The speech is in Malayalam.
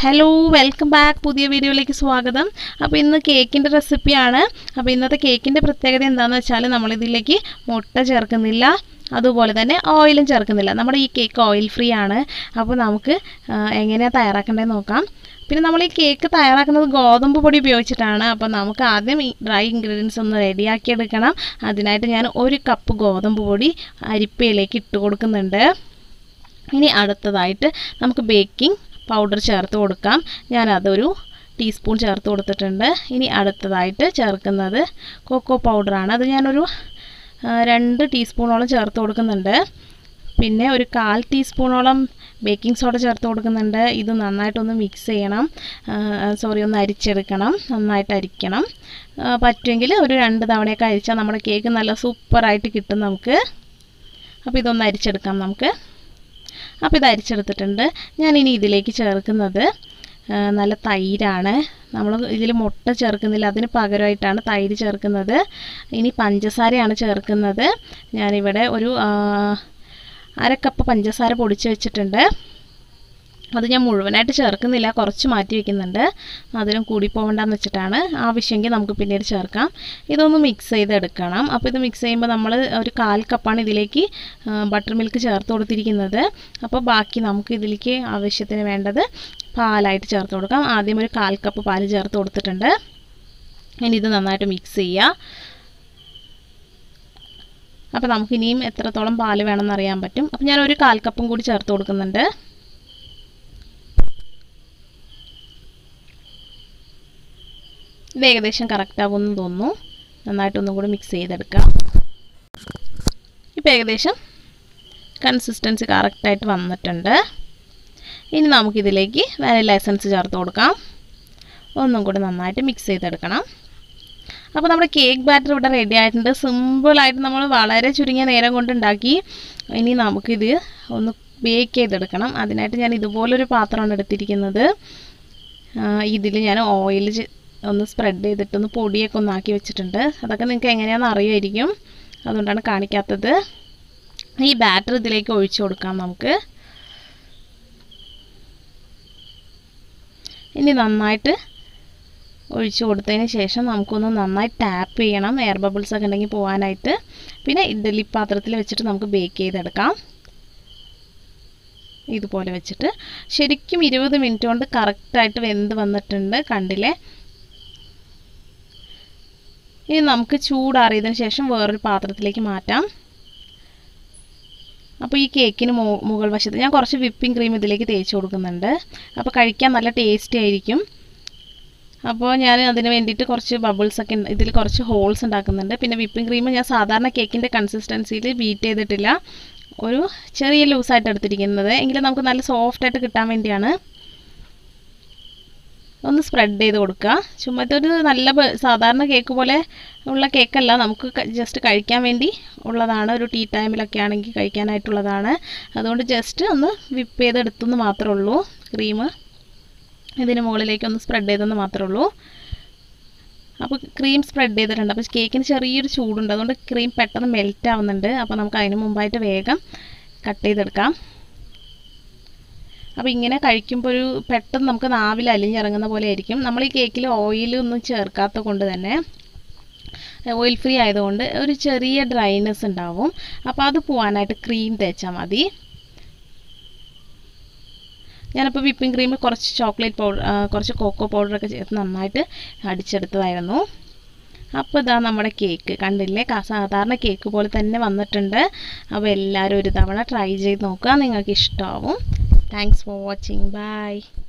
ഹലോ വെൽക്കം ബാക്ക് പുതിയ വീഡിയോയിലേക്ക് സ്വാഗതം അപ്പോൾ ഇന്ന് കേക്കിൻ്റെ റെസിപ്പിയാണ് അപ്പോൾ ഇന്നത്തെ കേക്കിൻ്റെ പ്രത്യേകത എന്താണെന്ന് വെച്ചാൽ നമ്മളിതിലേക്ക് മുട്ട ചേർക്കുന്നില്ല അതുപോലെ തന്നെ ഓയിലും ചേർക്കുന്നില്ല നമ്മുടെ ഈ കേക്ക് ഓയിൽ ഫ്രീ ആണ് അപ്പോൾ നമുക്ക് എങ്ങനെയാണ് തയ്യാറാക്കേണ്ടതെന്ന് നോക്കാം പിന്നെ നമ്മൾ ഈ കേക്ക് തയ്യാറാക്കുന്നത് ഗോതമ്പ് പൊടി ഉപയോഗിച്ചിട്ടാണ് അപ്പോൾ നമുക്ക് ആദ്യം ഈ ഡ്രൈ ഇൻഗ്രീഡിയൻസ് ഒന്ന് റെഡിയാക്കി എടുക്കണം അതിനായിട്ട് ഞാൻ ഒരു കപ്പ് ഗോതമ്പ് പൊടി അരിപ്പയിലേക്ക് ഇട്ട് കൊടുക്കുന്നുണ്ട് ഇനി അടുത്തതായിട്ട് നമുക്ക് ബേക്കിംഗ് പൗഡർ ചേർത്ത് കൊടുക്കാം ഞാനതൊരു ടീസ്പൂൺ ചേർത്ത് കൊടുത്തിട്ടുണ്ട് ഇനി അടുത്തതായിട്ട് ചേർക്കുന്നത് കൊക്കോ പൗഡറാണ് അത് ഞാനൊരു രണ്ട് ടീസ്പൂണോളം ചേർത്ത് കൊടുക്കുന്നുണ്ട് പിന്നെ ഒരു കാൽ ടീസ്പൂണോളം ബേക്കിംഗ് സോഡ ചേർത്ത് കൊടുക്കുന്നുണ്ട് ഇത് നന്നായിട്ടൊന്ന് മിക്സ് ചെയ്യണം സോറി ഒന്ന് അരിച്ചെടുക്കണം നന്നായിട്ട് അരിക്കണം പറ്റുമെങ്കിൽ ഒരു രണ്ട് തവണയൊക്കെ അരിച്ചാൽ നമ്മുടെ കേക്ക് നല്ല സൂപ്പറായിട്ട് കിട്ടും നമുക്ക് അപ്പോൾ ഇതൊന്ന് അരിച്ചെടുക്കാം നമുക്ക് അപ്പോൾ ഇത് അരിച്ചെടുത്തിട്ടുണ്ട് ഞാൻ ഇനി ഇതിലേക്ക് ചേർക്കുന്നത് നല്ല തൈരാണ് നമ്മൾ ഇതിൽ മുട്ട ചേർക്കുന്നില്ല അതിന് പകരമായിട്ടാണ് തൈര് ചേർക്കുന്നത് ഇനി പഞ്ചസാരയാണ് ചേർക്കുന്നത് ഞാനിവിടെ ഒരു അര കപ്പ് പഞ്ചസാര പൊടിച്ച് വെച്ചിട്ടുണ്ട് അത് ഞാൻ മുഴുവനായിട്ട് ചേർക്കുന്നില്ല കുറച്ച് മാറ്റി വെക്കുന്നുണ്ട് മധുരം കൂടി പോകണ്ടെന്ന് വെച്ചിട്ടാണ് ആവശ്യമെങ്കിൽ നമുക്ക് പിന്നീട് ചേർക്കാം ഇതൊന്ന് മിക്സ് ചെയ്തെടുക്കണം അപ്പോൾ ഇത് മിക്സ് ചെയ്യുമ്പോൾ നമ്മൾ ഒരു കാൽ കപ്പാണ് ഇതിലേക്ക് ബട്ടർ മിൽക്ക് ചേർത്ത് കൊടുത്തിരിക്കുന്നത് അപ്പോൾ ബാക്കി നമുക്ക് ഇതിലേക്ക് ആവശ്യത്തിന് വേണ്ടത് പാലായിട്ട് ചേർത്ത് കൊടുക്കാം ആദ്യം ഒരു കാൽ കപ്പ് പാൽ ചേർത്ത് കൊടുത്തിട്ടുണ്ട് ഇനി ഇത് നന്നായിട്ട് മിക്സ് ചെയ്യുക അപ്പോൾ നമുക്ക് ഇനിയും എത്രത്തോളം പാല് വേണമെന്ന് അറിയാൻ പറ്റും അപ്പോൾ ഞാൻ ഒരു കാൽ കപ്പും കൂടി ചേർത്ത് കൊടുക്കുന്നുണ്ട് ഇത് ഏകദേശം കറക്റ്റ് ആകുമെന്ന് തോന്നുന്നു നന്നായിട്ടൊന്നും കൂടി മിക്സ് ചെയ്തെടുക്കാം ഇപ്പോൾ ഏകദേശം കൺസിസ്റ്റൻസി കറക്റ്റായിട്ട് വന്നിട്ടുണ്ട് ഇനി നമുക്കിതിലേക്ക് വാനില എസൻസ് ചേർത്ത് കൊടുക്കാം ഒന്നും കൂടി നന്നായിട്ട് മിക്സ് ചെയ്തെടുക്കണം അപ്പോൾ നമ്മുടെ കേക്ക് ബാറ്റർ ഇവിടെ റെഡി ആയിട്ടുണ്ട് സിമ്പിളായിട്ട് നമ്മൾ വളരെ ചുരുങ്ങിയ നേരം കൊണ്ട് ഉണ്ടാക്കി ഇനി നമുക്കിത് ഒന്ന് ബേക്ക് ചെയ്തെടുക്കണം അതിനായിട്ട് ഞാൻ ഇതുപോലൊരു പാത്രമാണ് എടുത്തിരിക്കുന്നത് ഇതിൽ ഞാൻ ഓയിൽ ഒന്ന് സ്പ്രെഡ് ചെയ്തിട്ടൊന്ന് പൊടിയൊക്കെ ഒന്ന് ആക്കി വെച്ചിട്ടുണ്ട് അതൊക്കെ നിങ്ങൾക്ക് എങ്ങനെയാണെന്ന് അറിയുമായിരിക്കും അതുകൊണ്ടാണ് കാണിക്കാത്തത് ഈ ബാറ്റർ ഇതിലേക്ക് ഒഴിച്ചു കൊടുക്കാം നമുക്ക് ഇനി നന്നായിട്ട് ഒഴിച്ചു കൊടുത്തതിന് ശേഷം നമുക്കൊന്ന് നന്നായി ടാപ്പ് ചെയ്യണം എയർ ബബിൾസ് ഒക്കെ ഉണ്ടെങ്കിൽ പോകാനായിട്ട് പിന്നെ ഇഡ്ഡലി പാത്രത്തിൽ വെച്ചിട്ട് നമുക്ക് ബേക്ക് ചെയ്തെടുക്കാം ഇതുപോലെ വെച്ചിട്ട് ശരിക്കും ഇരുപത് മിനിറ്റ് കൊണ്ട് കറക്റ്റായിട്ട് വെന്ത് വന്നിട്ടുണ്ട് കണ്ടില്ലേ ഇനി നമുക്ക് ചൂടാറിയതിന് ശേഷം വേറൊരു പാത്രത്തിലേക്ക് മാറ്റാം അപ്പോൾ ഈ കേക്കിന് മുകൾ വശത്ത് ഞാൻ കുറച്ച് വിപ്പിംഗ് ക്രീം ഇതിലേക്ക് തേച്ച് കൊടുക്കുന്നുണ്ട് അപ്പോൾ കഴിക്കാൻ നല്ല ടേസ്റ്റി ആയിരിക്കും അപ്പോൾ ഞാൻ അതിന് വേണ്ടിയിട്ട് കുറച്ച് ബബിൾസ് ഒക്കെ ഇതിൽ കുറച്ച് ഹോൾസ് ഉണ്ടാക്കുന്നുണ്ട് പിന്നെ വിപ്പിംഗ് ക്രീം ഞാൻ സാധാരണ കേക്കിൻ്റെ കൺസിസ്റ്റൻസിയിൽ ബീറ്റ് ചെയ്തിട്ടില്ല ഒരു ചെറിയ ലൂസായിട്ട് എടുത്തിരിക്കുന്നത് എങ്കിലും നമുക്ക് നല്ല സോഫ്റ്റായിട്ട് കിട്ടാൻ വേണ്ടിയാണ് ഒന്ന് സ്പ്രെഡ് ചെയ്ത് കൊടുക്കുക ചുമ്മാ ഇതൊരു നല്ല സാധാരണ കേക്ക് പോലെ ഉള്ള കേക്കല്ല നമുക്ക് ജസ്റ്റ് കഴിക്കാൻ വേണ്ടി ഉള്ളതാണ് ഒരു ടീ ടൈമിലൊക്കെ ആണെങ്കിൽ കഴിക്കാനായിട്ടുള്ളതാണ് അതുകൊണ്ട് ജസ്റ്റ് ഒന്ന് വിപ്പ് ചെയ്തെടുത്തെന്ന് മാത്രമേ ഉള്ളൂ ക്രീം ഇതിന് മുകളിലേക്ക് ഒന്ന് സ്പ്രെഡ് ചെയ്തെന്ന് മാത്രമേ ഉള്ളൂ അപ്പോൾ ക്രീം സ്പ്രെഡ് ചെയ്തിട്ടുണ്ട് അപ്പോൾ കേക്കിന് ചെറിയൊരു ചൂടുണ്ട് അതുകൊണ്ട് ക്രീം പെട്ടെന്ന് മെൽറ്റ് ആവുന്നുണ്ട് അപ്പോൾ നമുക്ക് അതിന് മുമ്പായിട്ട് വേഗം കട്ട് ചെയ്തെടുക്കാം അപ്പോൾ ഇങ്ങനെ കഴിക്കുമ്പോൾ ഒരു പെട്ടെന്ന് നമുക്ക് നാവിൽ അലിഞ്ഞിറങ്ങുന്ന പോലെ ആയിരിക്കും നമ്മൾ ഈ കേക്കിൽ ഓയിലൊന്നും ചേർക്കാത്ത കൊണ്ട് തന്നെ ഓയിൽ ഫ്രീ ആയതുകൊണ്ട് ഒരു ചെറിയ ഡ്രൈനെസ് ഉണ്ടാവും അപ്പോൾ അത് പോകാനായിട്ട് ക്രീം തേച്ചാൽ മതി ഞാനിപ്പോൾ വിപ്പിംഗ് ക്രീമിൽ കുറച്ച് ചോക്ലേറ്റ് പൗഡർ കുറച്ച് കോക്കോ പൗഡറൊക്കെ ചേർത്ത് നന്നായിട്ട് അടിച്ചെടുത്തതായിരുന്നു അപ്പോൾ ഇതാ നമ്മുടെ കേക്ക് കണ്ടില്ലേ സാധാരണ കേക്ക് പോലെ തന്നെ വന്നിട്ടുണ്ട് അപ്പോൾ എല്ലാവരും ഒരു തവണ ട്രൈ ചെയ്ത് നോക്കുക നിങ്ങൾക്ക് ഇഷ്ടമാവും താങ്ക്സ് ഫോർ വാച്ചിങ് ബൈ